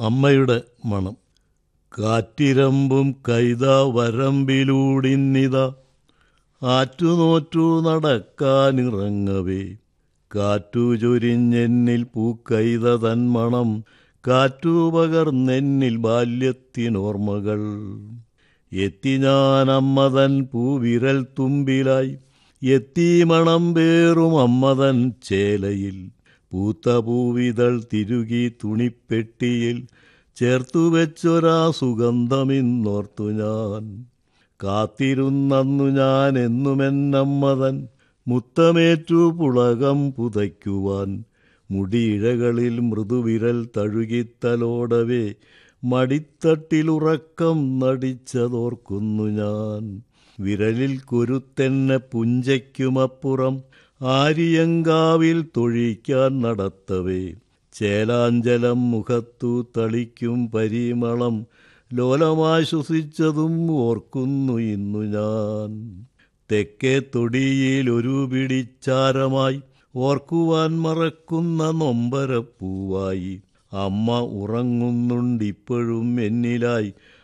അമ്മയുടെ മണം കാറ്റിരമ്പും കൈത വരമ്പിലൂടിന്നിത ആറ്റുനോറ്റു നടക്കാനിറങ്ങവേ കാറ്റു ചൊരിഞ്ഞെന്നിൽ പൂക്കൈത തന്മണം കാറ്റു പകർന്നെന്നിൽ ബാല്യത്തിനോർമ്മകൾ എത്തി ഞാൻ അമ്മതൻ പൂവിരൽ തുമ്പിലായി എത്തി മണം പേറും അമ്മതൻ ചേലയിൽ പൂത്ത പൂവിതൾ തിരുകി തുണിപ്പെട്ടിയിൽ ചേർത്തു വെച്ചൊരാ സുഗന്ധമിന്നോർത്തു ഞാൻ കാത്തിരുന്നന്നു ഞാൻ എന്നുമെന്നമ്മതൻ മുത്തമേറ്റു പുളകം പുതയ്ക്കുവാൻ മുടിയിഴകളിൽ മൃദുവിരൽ തഴുകിത്തലോടവേ മടിത്തട്ടിലുറക്കം നടിച്ചതോർക്കുന്നു ഞാൻ വിരലിൽ കൊരുത്തെന്നെ പുഞ്ചയ്ക്കുമപ്പുറം ആര്യങ്കാവിൽ തൊഴിക്കാൻ നടത്തവേ ചേലാഞ്ചലം മുഖത്തു തളിക്കും പരിമളം ലോലമാശ്വസിച്ചതും ഓർക്കുന്നു ഇന്നു ഞാൻ തെക്കേ തൊടിയിൽ ഒരു പിടിച്ചാരമായി ഓർക്കുവാൻ മറക്കുന്ന നൊമ്പരപ്പൂവായി അമ്മ ഉറങ്ങുന്നുണ്ടിപ്പോഴും എന്നിലായി